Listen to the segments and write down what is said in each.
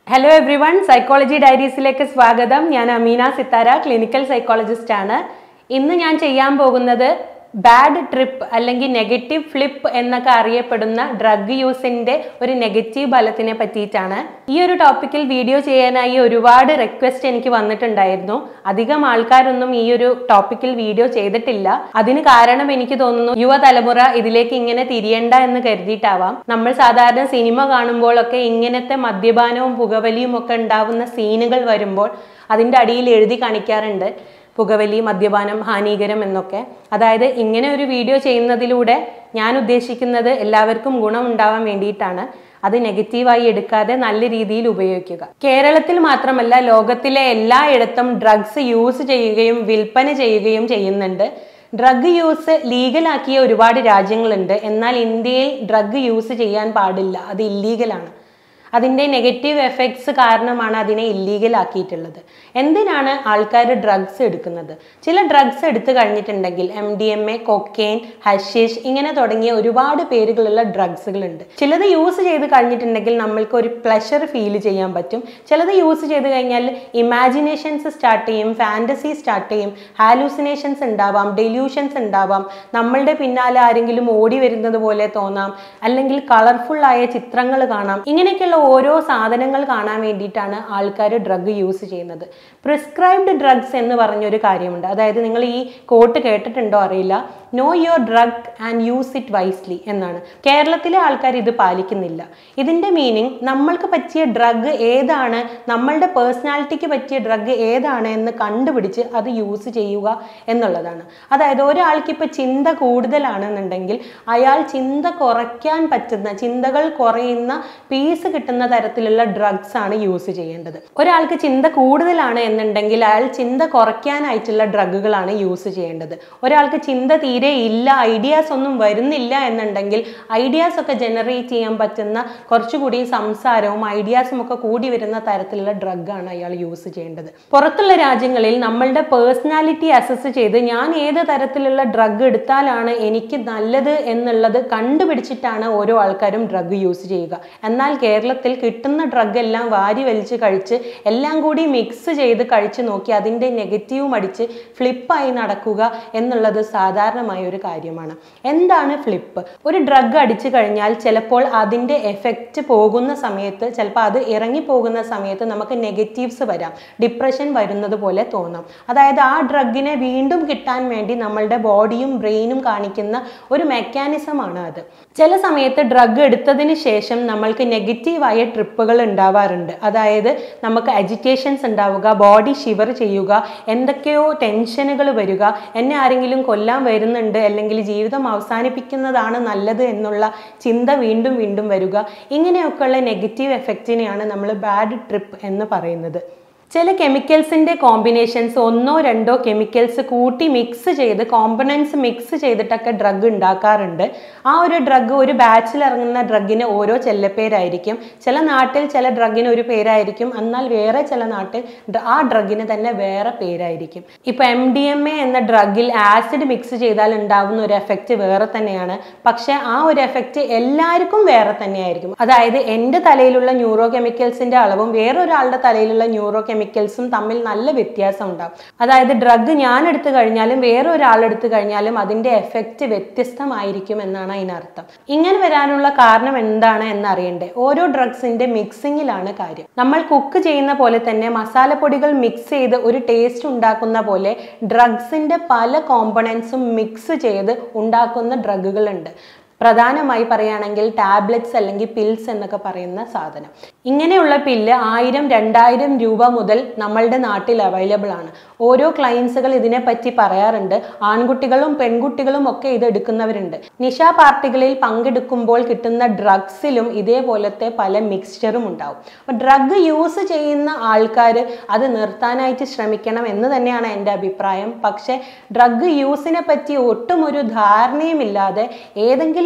hello everyone psychology ഡയറീസിലേക്ക് സ്വാഗതം ഞാൻ അമീന സിത്താര ക്ലിനിക്കൽ സൈക്കോളജിസ്റ്റ് ആണ് ഇന്ന് ഞാൻ ചെയ്യാൻ പോകുന്നത് ബാഡ് ട്രിപ്പ് അല്ലെങ്കിൽ നെഗറ്റീവ് ഫ്ലിപ്പ് എന്നൊക്കെ അറിയപ്പെടുന്ന ഡ്രഗ് യൂസിന്റെ ഒരു നെഗറ്റീവ് ഫലത്തിനെ പറ്റിയിട്ടാണ് ഈ ഒരു ടോപ്പിക്കിൽ വീഡിയോ ചെയ്യാനായി ഒരുപാട് റിക്വസ്റ്റ് എനിക്ക് വന്നിട്ടുണ്ടായിരുന്നു അധികം ആൾക്കാരൊന്നും ഈ ഒരു ടോപ്പിക്കിൽ വീഡിയോ ചെയ്തിട്ടില്ല അതിന് കാരണം എനിക്ക് തോന്നുന്നു യുവതലമുറ ഇതിലേക്ക് ഇങ്ങനെ തിരിയണ്ട എന്ന് കരുതിയിട്ടാവാം നമ്മൾ സാധാരണ സിനിമ കാണുമ്പോഴൊക്കെ ഇങ്ങനത്തെ മദ്യപാനവും പുകവലിയും ഒക്കെ ഉണ്ടാവുന്ന സീനുകൾ വരുമ്പോൾ അതിൻ്റെ അടിയിൽ എഴുതി കാണിക്കാറുണ്ട് പുകവലി മദ്യപാനം ഹാനികരം എന്നൊക്കെ അതായത് ഇങ്ങനെ ഒരു വീഡിയോ ചെയ്യുന്നതിലൂടെ ഞാൻ ഉദ്ദേശിക്കുന്നത് എല്ലാവർക്കും ഗുണം ഉണ്ടാവാൻ വേണ്ടിയിട്ടാണ് അത് നെഗറ്റീവായി എടുക്കാതെ നല്ല രീതിയിൽ ഉപയോഗിക്കുക കേരളത്തിൽ മാത്രമല്ല ലോകത്തിലെ എല്ലായിടത്തും ഡ്രഗ്സ് യൂസ് ചെയ്യുകയും വിൽപ്പന ചെയ്യുകയും ചെയ്യുന്നുണ്ട് ഡ്രഗ് യൂസ് ലീഗലാക്കിയ ഒരുപാട് രാജ്യങ്ങളുണ്ട് എന്നാൽ ഇന്ത്യയിൽ ഡ്രഗ് യൂസ് ചെയ്യാൻ പാടില്ല അത് ഇല്ലീഗലാണ് അതിൻ്റെ നെഗറ്റീവ് എഫക്ട്സ് കാരണമാണ് അതിനെ ഇല്ലീഗൽ ആക്കിയിട്ടുള്ളത് എന്തിനാണ് ആൾക്കാർ ഡ്രഗ്സ് എടുക്കുന്നത് ചില ഡ്രഗ്സ് എടുത്തു കഴിഞ്ഞിട്ടുണ്ടെങ്കിൽ M D M A cocaine ഹഷീഷ് ഇങ്ങനെ തുടങ്ങിയ ഒരുപാട് പേരുകളുള്ള ഡ്രഗ്സുകളുണ്ട് ചിലത് യൂസ് ചെയ്ത് കഴിഞ്ഞിട്ടുണ്ടെങ്കിൽ നമ്മൾക്ക് ഒരു പ്ലഷർ ഫീൽ ചെയ്യാൻ പറ്റും ചിലത് യൂസ് ചെയ്ത് കഴിഞ്ഞാൽ ഇമാജിനേഷൻസ് സ്റ്റാർട്ട് ചെയ്യും ഫാൻറ്റസി സ്റ്റാർട്ട് ചെയ്യും ഹാലൂസിനേഷൻസ് ഉണ്ടാവാം ഡെല്യൂഷൻസ് ഉണ്ടാവാം നമ്മളുടെ പിന്നാലെ ആരെങ്കിലും ഓടി വരുന്നത് പോലെ തോന്നാം അല്ലെങ്കിൽ കളർഫുൾ ആയ ചിത്രങ്ങൾ കാണാം ഇങ്ങനെയൊക്കെയുള്ള ഓരോ സാധനങ്ങൾ കാണാൻ വേണ്ടിയിട്ടാണ് ആൾക്കാർ ഡ്രഗ് യൂസ് ചെയ്യുന്നത് പ്രിസ്ക്രൈബ്ഡ് ഡ്രഗ്സ് എന്ന് പറഞ്ഞൊരു കാര്യമുണ്ട് അതായത് നിങ്ങൾ ഈ കോട്ട് കേട്ടിട്ടുണ്ടോ അറിയില്ല know your drug and use it wisely എന്നാണ് കേരളത്തിലെ ആൾക്കാർ ഇത് പാലിക്കുന്നില്ല ഇതിൻ്റെ മീനിങ് നമ്മൾക്ക് പറ്റിയ ഡ്രഗ് ഏതാണ് നമ്മളുടെ പേഴ്സണാലിറ്റിക്ക് പറ്റിയ ഡ്രഗ് ഏതാണ് എന്ന് കണ്ടുപിടിച്ച് അത് യൂസ് ചെയ്യുക എന്നുള്ളതാണ് അതായത് ഒരാൾക്ക് ഇപ്പോൾ ചിന്ത കൂടുതലാണെന്നുണ്ടെങ്കിൽ അയാൾ ചിന്ത കുറയ്ക്കാൻ പറ്റുന്ന ചിന്തകൾ കുറയുന്ന പീസ് കിട്ടുന്ന തരത്തിലുള്ള ഡ്രഗ്സ് ആണ് യൂസ് ചെയ്യേണ്ടത് ഒരാൾക്ക് ചിന്ത കൂടുതലാണ് എന്നുണ്ടെങ്കിൽ അയാൾ ചിന്ത കുറയ്ക്കാനായിട്ടുള്ള ഡ്രഗുകളാണ് യൂസ് ചെയ്യേണ്ടത് ഒരാൾക്ക് ചിന്ത തീരെ ഇല്ല ഐഡിയാസ് ഒന്നും വരുന്നില്ല എന്നുണ്ടെങ്കിൽ ഐഡിയാസ് ഒക്കെ ജനറേറ്റ് ചെയ്യാൻ പറ്റുന്ന കുറച്ചുകൂടി സംസാരവും ഐഡിയാസും ഒക്കെ കൂടി വരുന്ന തരത്തിലുള്ള ഡ്രഗാണ് അയാൾ യൂസ് ചെയ്യേണ്ടത് പുറത്തുള്ള രാജ്യങ്ങളിൽ നമ്മളുടെ പേഴ്സണാലിറ്റി അസസ് ചെയ്ത് ഞാൻ ഏത് തരത്തിലുള്ള ഡ്രഗ് എടുത്താലാണ് എനിക്ക് നല്ലത് എന്നുള്ളത് കണ്ടുപിടിച്ചിട്ടാണ് ഓരോ ആൾക്കാരും ഡ്രഗ് യൂസ് ചെയ്യുക എന്നാൽ കേരളത്തിൽ കിട്ടുന്ന ഡ്രഗ് എല്ലാം വാരി വലിച്ച് കഴിച്ച് എല്ലാം കൂടി മിക്സ് ചെയ്ത് കഴിച്ച് നോക്കി അതിൻ്റെ നെഗറ്റീവും അടിച്ച് ഫ്ലിപ്പായി നടക്കുക എന്നുള്ളത് സാധാരണമായ ഒരു കാര്യമാണ് എന്താണ് ഫ്ലിപ്പ് ഒരു ഡ്രഗ് അടിച്ചു കഴിഞ്ഞാൽ ചിലപ്പോൾ അതിൻ്റെ എഫക്റ്റ് പോകുന്ന സമയത്ത് ചിലപ്പോൾ അത് ഇറങ്ങി പോകുന്ന സമയത്ത് നമുക്ക് നെഗറ്റീവ്സ് വരാം ഡിപ്രഷൻ വരുന്നത് പോലെ തോന്നാം അതായത് ആ ഡ്രഗിനെ വീണ്ടും കിട്ടാൻ വേണ്ടി നമ്മളുടെ ബോഡിയും ബ്രെയിനും കാണിക്കുന്ന ഒരു മെക്കാനിസമാണ് അത് ചില സമയത്ത് ഡ്രഗ് എടുത്തതിന് ശേഷം നമ്മൾക്ക് നെഗറ്റീവായ ട്രിപ്പുകൾ ഉണ്ടാവാറുണ്ട് അതായത് നമുക്ക് അജിറ്റേഷൻസ് ഉണ്ടാവുക ബോഡി ഷിവർ ചെയ്യുക എന്തൊക്കെയോ ടെൻഷനുകൾ വരിക എന്നെ ആരെങ്കിലും കൊല്ലാൻ വരുന്നുണ്ട് അല്ലെങ്കിൽ ജീവിതം അവസാനിപ്പിക്കുന്നതാണ് നല്ലത് എന്നുള്ള ചിന്ത വീണ്ടും വീണ്ടും വരിക ഇങ്ങനെയൊക്കെയുള്ള നെഗറ്റീവ് എഫക്റ്റിനെയാണ് നമ്മൾ ബാഡ് ട്രിപ്പ് എന്ന് പറയുന്നത് ചില കെമിക്കൽസിൻ്റെ കോമ്പിനേഷൻസ് ഒന്നോ രണ്ടോ കെമിക്കൽസ് കൂട്ടി മിക്സ് ചെയ്ത് കോമ്പണൻസ് മിക്സ് ചെയ്തിട്ടൊക്കെ ഡ്രഗ് ഉണ്ടാക്കാറുണ്ട് ആ ഒരു ഡ്രഗ് ഒരു ബാച്ചിൽ ഇറങ്ങുന്ന ഡ്രഗിന് ഓരോ ചെല്ലപ്പേരായിരിക്കും ചില നാട്ടിൽ ചില ഡ്രഗിന് ഒരു പേരായിരിക്കും എന്നാൽ വേറെ ചില നാട്ടിൽ ആ ഡ്രഗിന് തന്നെ വേറെ പേരായിരിക്കും ഇപ്പോൾ എം ഡി എം എ എന്ന ഡ്രഗിൽ ആസിഡ് മിക്സ് ചെയ്താൽ ഉണ്ടാകുന്ന ഒരു എഫക്റ്റ് വേറെ തന്നെയാണ് പക്ഷേ ആ ഒരു എഫക്റ്റ് എല്ലാവർക്കും വേറെ തന്നെയായിരിക്കും അതായത് എൻ്റെ തലയിലുള്ള ന്യൂറോ കെമിക്കൽസിൻ്റെ അളവും വേറൊരാളുടെ തലയിലുള്ള ന്യൂറോ കെമിക്കൽസും തമ്മിൽ നല്ല വ്യത്യാസം ഉണ്ടാവും അതായത് ഡ്രഗ് ഞാൻ എടുത്തു കഴിഞ്ഞാലും വേറെ ഒരാൾ എടുത്തു കഴിഞ്ഞാലും അതിൻ്റെ എഫക്റ്റ് വ്യത്യസ്തമായിരിക്കും എന്നാണ് അതിനർത്ഥം ഇങ്ങനെ വരാനുള്ള കാരണം എന്താണ് എന്നറിയണ്ടേ ഓരോ ഡ്രഗ്സിന്റെ മിക്സിങ്ങിലാണ് കാര്യം നമ്മൾ കുക്ക് ചെയ്യുന്ന പോലെ തന്നെ മസാലപ്പൊടികൾ മിക്സ് ചെയ്ത് ഒരു ടേസ്റ്റ് ഉണ്ടാക്കുന്ന പോലെ ഡ്രഗ്സിന്റെ പല കോമ്പണൻസും മിക്സ് ചെയ്ത് ഉണ്ടാക്കുന്ന ഡ്രഗുകളുണ്ട് പ്രധാനമായി പറയുകയാണെങ്കിൽ ടാബ്ലറ്റ്സ് അല്ലെങ്കിൽ പിൽസ് എന്നൊക്കെ പറയുന്ന സാധനം ഇങ്ങനെയുള്ള പില്ല് ആയിരം രണ്ടായിരം രൂപ മുതൽ നമ്മളുടെ നാട്ടിൽ അവൈലബിൾ ആണ് ഓരോ ക്ലയൻസുകൾ ഇതിനെപ്പറ്റി പറയാറുണ്ട് ആൺകുട്ടികളും പെൺകുട്ടികളും ഒക്കെ ഇത് എടുക്കുന്നവരുണ്ട് നിശാ പാർട്ടികളിൽ പങ്കെടുക്കുമ്പോൾ കിട്ടുന്ന ഡ്രഗ്സിലും ഇതേപോലത്തെ പല മിക്സ്ചറും ഉണ്ടാവും അപ്പോൾ ഡ്രഗ് യൂസ് ചെയ്യുന്ന ആൾക്കാർ അത് നിർത്താനായിട്ട് ശ്രമിക്കണം എന്ന് തന്നെയാണ് എൻ്റെ അഭിപ്രായം പക്ഷേ ഡ്രഗ് യൂസിനെ പറ്റി ഒട്ടും ഒരു ധാരണയുമില്ലാതെ ഏതെങ്കിലും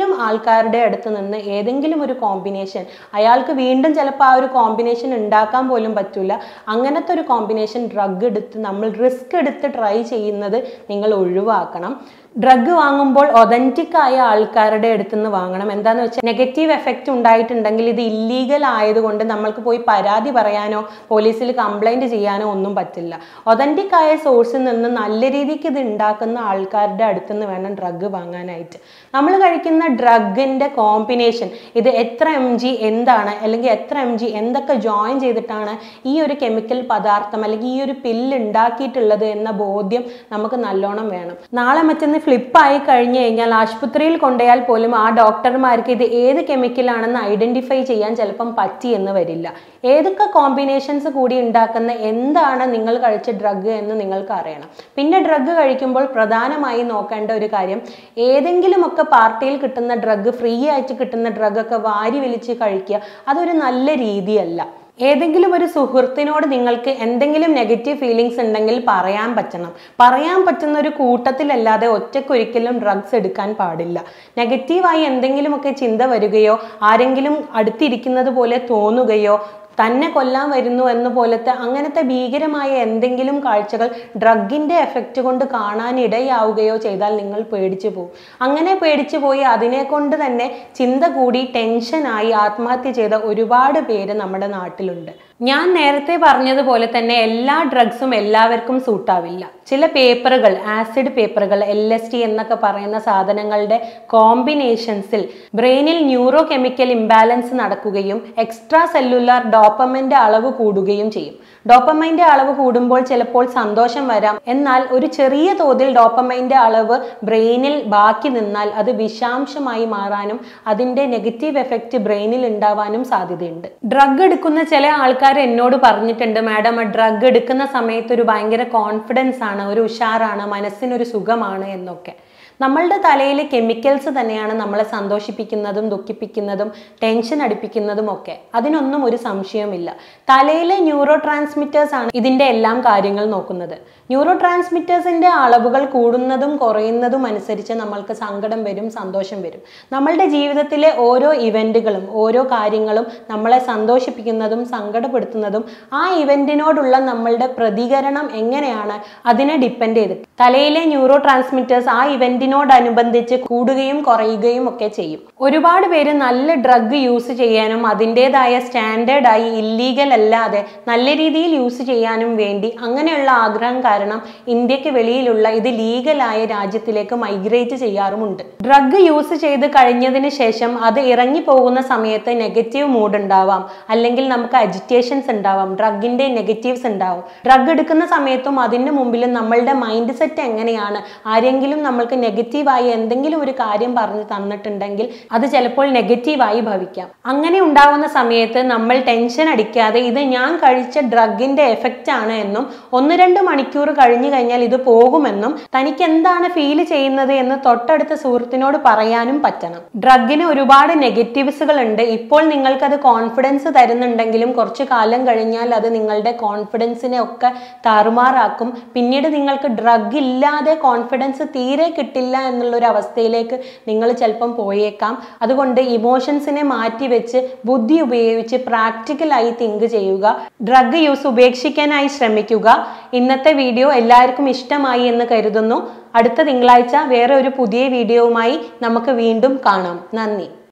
ഏതെങ്കിലും ആൾക്കാരുടെ അടുത്ത് നിന്ന് ഏതെങ്കിലും ഒരു കോമ്പിനേഷൻ അയാൾക്ക് വീണ്ടും ചിലപ്പോൾ ആ ഒരു കോമ്പിനേഷൻ ഉണ്ടാക്കാൻ പോലും പറ്റൂല അങ്ങനത്തെ ഒരു കോമ്പിനേഷൻ ഡ്രഗ് എടുത്ത് നമ്മൾ റിസ്ക് എടുത്ത് ട്രൈ ചെയ്യുന്നത് നിങ്ങൾ ഒഴിവാക്കണം ഡ്രഗ് വാങ്ങുമ്പോൾ ഒതന്റിക് ആയ ആൾക്കാരുടെ അടുത്ത് നിന്ന് വാങ്ങണം എന്താന്ന് വെച്ചാൽ നെഗറ്റീവ് എഫക്റ്റ് ഉണ്ടായിട്ടുണ്ടെങ്കിൽ ഇത് ഇല്ലീഗൽ ആയതുകൊണ്ട് നമ്മൾക്ക് പോയി പരാതി പറയാനോ പോലീസിൽ കംപ്ലൈന്റ് ചെയ്യാനോ ഒന്നും പറ്റില്ല ഒതന്റിക് ആയ സോഴ്സിൽ നിന്ന് നല്ല രീതിക്ക് ഇത് ഉണ്ടാക്കുന്ന ആൾക്കാരുടെ അടുത്ത് നിന്ന് വേണം ഡ്രഗ് വാങ്ങാനായിട്ട് നമ്മൾ കഴിക്കുന്ന ഡ്രഗിന്റെ കോമ്പിനേഷൻ ഇത് എത്ര എം ജി എന്താണ് അല്ലെങ്കിൽ എത്ര എം ജി എന്തൊക്കെ ജോയിൻ ചെയ്തിട്ടാണ് ഈ ഒരു കെമിക്കൽ പദാർത്ഥം അല്ലെങ്കിൽ ഈ ഒരു പില്ല് ഉണ്ടാക്കിയിട്ടുള്ളത് എന്ന ബോധ്യം നമുക്ക് നല്ലോണം വേണം നാളെ മറ്റൊന്ന് ഫ്ലിപ്പായി കഴിഞ്ഞു കഴിഞ്ഞാൽ ആശുപത്രിയിൽ കൊണ്ടുപോയാൽ പോലും ആ ഡോക്ടർമാർക്ക് ഇത് ഏത് കെമിക്കലാണെന്ന് ഐഡന്റിഫൈ ചെയ്യാൻ ചിലപ്പം പറ്റി എന്ന് വരില്ല ഏതൊക്കെ കോമ്പിനേഷൻസ് കൂടി ഉണ്ടാക്കുന്ന എന്താണ് നിങ്ങൾ കഴിച്ച ഡ്രഗ് എന്ന് നിങ്ങൾക്ക് അറിയണം പിന്നെ ഡ്രഗ് കഴിക്കുമ്പോൾ പ്രധാനമായി നോക്കേണ്ട ഒരു കാര്യം ഏതെങ്കിലുമൊക്കെ പാർട്ടിയിൽ കിട്ടുന്ന ഡ്രഗ് ഫ്രീ ആയിട്ട് കിട്ടുന്ന ഡ്രഗ് ഒക്കെ വാരി വലിച്ച് കഴിക്കുക അതൊരു നല്ല രീതിയല്ല ഏതെങ്കിലും ഒരു സുഹൃത്തിനോട് നിങ്ങൾക്ക് എന്തെങ്കിലും നെഗറ്റീവ് ഫീലിങ്സ് ഉണ്ടെങ്കിൽ പറയാൻ പറ്റണം പറയാൻ പറ്റുന്ന ഒരു കൂട്ടത്തിലല്ലാതെ ഒറ്റക്കൊരിക്കലും ഡ്രഗ്സ് എടുക്കാൻ പാടില്ല നെഗറ്റീവായി എന്തെങ്കിലുമൊക്കെ ചിന്ത വരികയോ ആരെങ്കിലും അടുത്തിരിക്കുന്നത് പോലെ തോന്നുകയോ തന്നെ കൊല്ലാൻ വരുന്നു എന്ന പോലത്തെ അങ്ങനത്തെ ഭീകരമായ എന്തെങ്കിലും കാഴ്ചകൾ ഡ്രഗിന്റെ എഫക്റ്റ് കൊണ്ട് കാണാൻ ഇടയാവുകയോ ചെയ്താൽ നിങ്ങൾ പേടിച്ചു പോകും അങ്ങനെ പേടിച്ചു പോയി അതിനെ കൊണ്ട് തന്നെ ചിന്ത കൂടി ടെൻഷനായി ആത്മഹത്യ ചെയ്ത ഒരുപാട് പേര് നമ്മുടെ നാട്ടിലുണ്ട് ഞാൻ നേരത്തെ പറഞ്ഞതുപോലെ തന്നെ എല്ലാ ഡ്രഗ്സും എല്ലാവർക്കും സൂട്ടാവില്ല ചില പേപ്പറുകൾ ആസിഡ് പേപ്പറുകൾ എൽ എസ് ടി എന്നൊക്കെ പറയുന്ന സാധനങ്ങളുടെ കോമ്പിനേഷൻസിൽ ബ്രെയിനിൽ ന്യൂറോ കെമിക്കൽ ഇംബാലൻസ് നടക്കുകയും എക്സ്ട്രാ സെല്ലുലാർ ഡോപ്പമിന്റെ അളവ് കൂടുകയും ചെയ്യും ഡോപ്പമൈൻ്റെ അളവ് കൂടുമ്പോൾ ചിലപ്പോൾ സന്തോഷം വരാം എന്നാൽ ഒരു ചെറിയ തോതിൽ ഡോപ്പമൈൻ്റെ അളവ് ബ്രെയിനിൽ ബാക്കി നിന്നാൽ അത് വിഷാംശമായി മാറാനും അതിന്റെ നെഗറ്റീവ് എഫക്റ്റ് ബ്രെയിനിൽ ഉണ്ടാവാനും സാധ്യതയുണ്ട് ഡ്രഗ് എടുക്കുന്ന ചില ആൾക്കാർ എന്നോട് പറഞ്ഞിട്ടുണ്ട് മാഡം ഡ്രഗ് എടുക്കുന്ന സമയത്ത് ഒരു ഭയങ്കര കോൺഫിഡൻസ് ആണ് ഒരു ഉഷാറാണ് മനസ്സിനൊരു സുഖമാണ് എന്നൊക്കെ നമ്മളുടെ തലയിൽ കെമിക്കൽസ് തന്നെയാണ് നമ്മളെ സന്തോഷിപ്പിക്കുന്നതും ദുഃഖിപ്പിക്കുന്നതും ടെൻഷൻ അടിപ്പിക്കുന്നതും ഒക്കെ അതിനൊന്നും ഒരു സംശയവുമില്ല തലയിലെ ന്യൂറോ ട്രാൻസ്മിറ്റേഴ്സ് ആണ് ഇതിന്റെ എല്ലാം കാര്യങ്ങൾ നോക്കുന്നത് ന്യൂറോ ട്രാൻസ്മിറ്റേഴ്സിന്റെ അളവുകൾ കൂടുന്നതും കുറയുന്നതും അനുസരിച്ച് നമ്മൾക്ക് സങ്കടം വരും സന്തോഷം വരും നമ്മളുടെ ജീവിതത്തിലെ ഓരോ ഇവന്റുകളും ഓരോ കാര്യങ്ങളും നമ്മളെ സന്തോഷിപ്പിക്കുന്നതും സങ്കടപ്പെടുത്തുന്നതും ആ ഇവന്റിനോടുള്ള നമ്മളുടെ പ്രതികരണം എങ്ങനെയാണ് അതിനെ ഡിപ്പെൻഡ് ചെയ്ത് തലയിലെ ന്യൂറോ ട്രാൻസ്മിറ്റേഴ്സ് ആ ഇവന്റിനോടനുബന്ധിച്ച് കൂടുകയും കുറയുകയും ഒക്കെ ചെയ്യും ഒരുപാട് പേര് നല്ല ഡ്രഗ് യൂസ് ചെയ്യാനും അതിൻ്റെതായ സ്റ്റാൻഡേർഡായി ഇല്ലീഗൽ അല്ലാതെ നല്ല രീതിയിൽ യൂസ് ചെയ്യാനും വേണ്ടി അങ്ങനെയുള്ള ആഗ്രഹം കാരണം ഇന്ത്യക്ക് വെളിയിലുള്ള ഇത് ലീഗലായ രാജ്യത്തിലേക്ക് മൈഗ്രേറ്റ് ചെയ്യാറുമുണ്ട് ഡ്രഗ് യൂസ് ചെയ്ത് കഴിഞ്ഞതിന് ശേഷം അത് ഇറങ്ങി പോകുന്ന സമയത്ത് നെഗറ്റീവ് മൂഡ് ഉണ്ടാവാം അല്ലെങ്കിൽ നമുക്ക് അജിറ്റേഷൻസ് ഉണ്ടാവാം ഡ്രഗിന്റെ നെഗറ്റീവ്സ് ഉണ്ടാവും ഡ്രഗ് എടുക്കുന്ന സമയത്തും അതിന് മുമ്പിലും നമ്മളുടെ മൈൻഡ് സെറ്റ് എങ്ങനെയാണ് ആരെങ്കിലും നമ്മൾക്ക് നെഗറ്റീവായി എന്തെങ്കിലും ഒരു കാര്യം പറഞ്ഞു തന്നിട്ടുണ്ടെങ്കിൽ അത് ചിലപ്പോൾ നെഗറ്റീവായി ഭവിക്കാം അങ്ങനെ ഉണ്ടാവുന്ന സമയത്ത് നമ്മൾ ടെൻഷൻ അടിക്കാതെ ഇത് ഞാൻ കഴിച്ച ഡ്രഗിന്റെ എഫക്റ്റ് ആണ് എന്നും ഒന്ന് രണ്ട് മണിക്കൂർ കഴിഞ്ഞു കഴിഞ്ഞാൽ ഇത് പോകുമെന്നും തനിക്ക് എന്താണ് ഫീൽ ചെയ്യുന്നത് എന്ന് തൊട്ടടുത്ത സുഹൃത്തിനോട് പറയാനും പറ്റണം ഡ്രഗിന് ഒരുപാട് നെഗറ്റീവ്സുകൾ ഉണ്ട് ഇപ്പോൾ നിങ്ങൾക്കത് കോൺഫിഡൻസ് തരുന്നുണ്ടെങ്കിലും കുറച്ചു കാലം കഴിഞ്ഞാൽ അത് നിങ്ങളുടെ കോൺഫിഡൻസിനെ ഒക്കെ താറുമാറാക്കും പിന്നീട് നിങ്ങൾക്ക് ഡ്രഗ് ഇല്ലാതെ കോൺഫിഡൻസ് തീരെ കിട്ടില്ല എന്നുള്ള ഒരു അവസ്ഥയിലേക്ക് നിങ്ങൾ ചിലപ്പം പോയേക്കാം അതുകൊണ്ട് ഇമോഷൻസിനെ മാറ്റി വെച്ച് ബുദ്ധി ഉപയോഗിച്ച് പ്രാക്ടിക്കലായി തിങ്ക് ചെയ്യുക ഡ്രഗ് യൂസ് ഉപേക്ഷിക്കാനായി ശ്രമിക്കുക ഇന്നത്തെ വീഡിയോ എല്ലാവർക്കും ഇഷ്ടമായി എന്ന് കരുതുന്നു അടുത്ത തിങ്കളാഴ്ച വേറെ ഒരു പുതിയ വീഡിയോവുമായി നമുക്ക് വീണ്ടും കാണാം നന്ദി